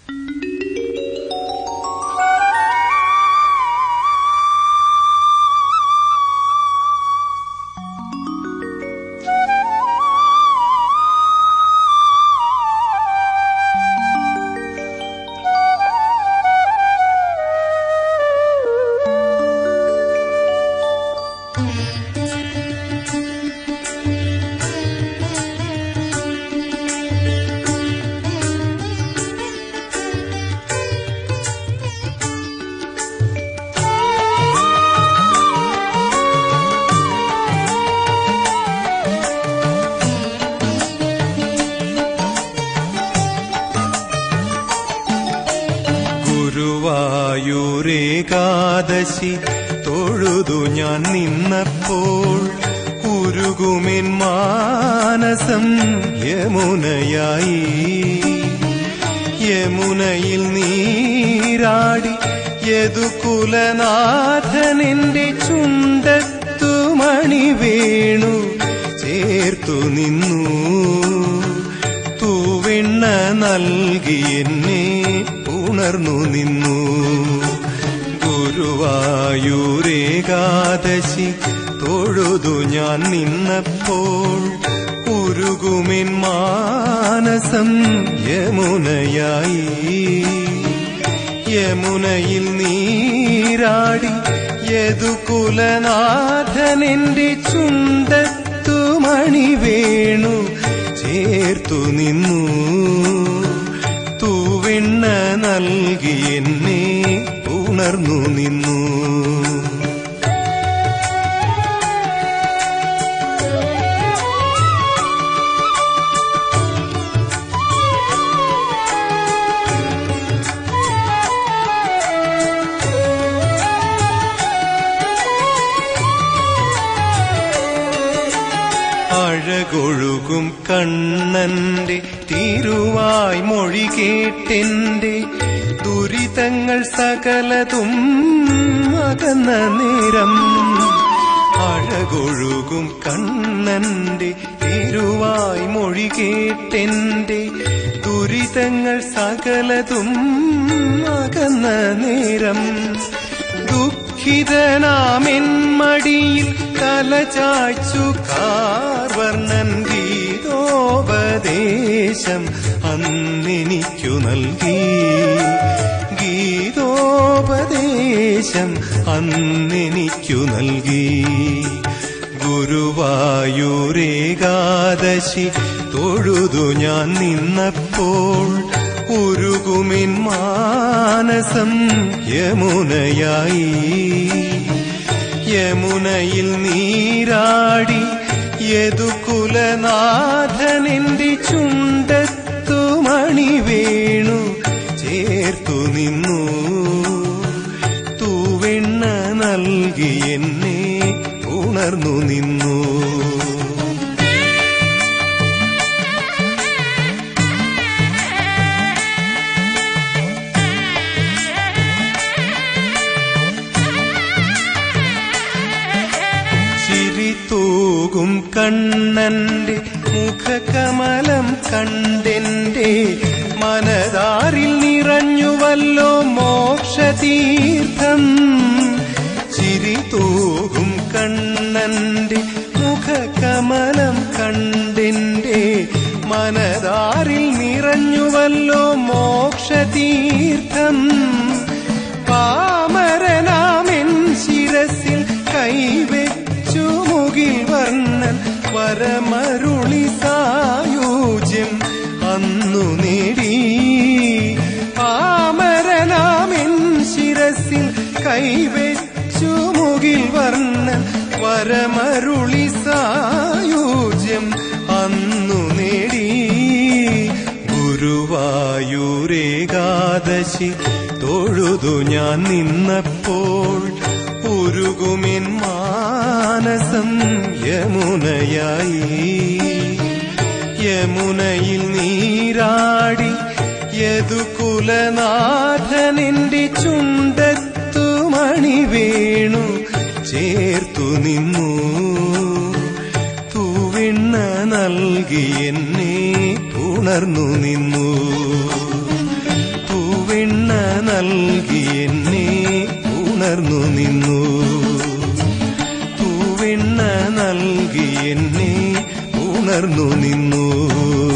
ഗുരുവായൂരേകാദശി തൊഴുതു ഞാൻ നിന്നപ്പോൾ ഉരുകുമിൻ മാനസം യമുനയായി യമുനയിൽ നീരാടി യദുകുലനാഥനെന്റെ ചുണ്ടത്തു മണി വേണു ചേർത്തു നിന്നു തൂവെണ്ണ നൽകി എന്നെ ഉണർന്നു നിന്നു ഗുരുവായൂരേകാദശി തൊഴുതു ഞാൻ നിന്നപ്പോൾ ഉരുകുമിൻ മാനസം യമുനയായി യമുനയിൽ നീരാടി യദുകുലനാഥനെന്റെ ചുണ്ടത്തു മണി വേണു ചേർത്തു നിന്നു തൂവെണ്ണ നൽകി എന്നെ ഉണർന്നു നിന്നു അഴകൊഴുകും കണ്ണന്റെ തിരുവായ് മൊഴി കേട്ടെന്റെ ദുരിതങ്ങൾ സകലതും അകന്ന നേരം അഴകൊഴുകും കണ്ണന്റെ തിരുവായ് മൊഴി കേട്ടെന്റെ ദുരിതങ്ങൾ സകലതും അകന്ന നേരം ദുഃഖിതനാമെൻ മടിയിൽ തലചായ്ച്ചു കാർവർണ്ണൻ ഗീതോപദേശം അന്നെനിക്കു നൽകി ഗീതോപദേശം അന്നെനിക്കു നൽകി ഗുരുവായൂരേകാദശി തൊഴുതു ഞാൻ നിന്നപ്പോൾ ഉരുകുമിൻ മാനസം യമുനയായി യമുനയിൽ നീരാടി യദുകുലനാഥനെന്റെ ചുണ്ടത്തു മണി വേണു ചേർത്തു നിന്നു തൂവെണ്ണ നൽകി എന്നെ ഉണർന്നു നിന്നു ചിരി തൂകും കണ്ണന്റെ മുഖകമലം കണ്ടെന്റെ മനതാരിൽ നിറഞ്ഞുവല്ലോ മോക്ഷതീർത്ഥം ചിരി തൂകും കണ്ണന്റെ മുഖകമലം കണ്ടെന്റെ മനതാരിൽ നിറഞ്ഞുവല്ലോ മോക്ഷതീർത്ഥം പാമരനാമെൻ ശിരസിൽ കൈവച്ചു മുകിൽ വർണ്ണൻ വരമരുളി സായൂജ്യം അന്നു നേടി പാമരനാമെൻ ശിരസിൽ കൈവച്ചു മുകിൽ വർണ്ണൻ വരമരുളി സായൂജ്യം അന്നു നേടി ഗുരുവായൂരേകാദശി തൊഴുതു ഞാൻ നിന്നപ്പോൾ ഉരുകുമിൻ മാനസം യമുനയായി യമുനയിൽ നീരാടി യദുകുലനാഥനെന്റെ ചുണ്ടത്തു മണി വേണു ചേർത്തു നിന്നു തൂവെണ്ണ നൽകി എന്നെ ഉണർന്നു നിന്നു നൽകി എന്നെ ഉണർന്നു നിന്നു തൂവെണ്ണ നൽകി എന്നെ ഉണർന്നു നിന്നു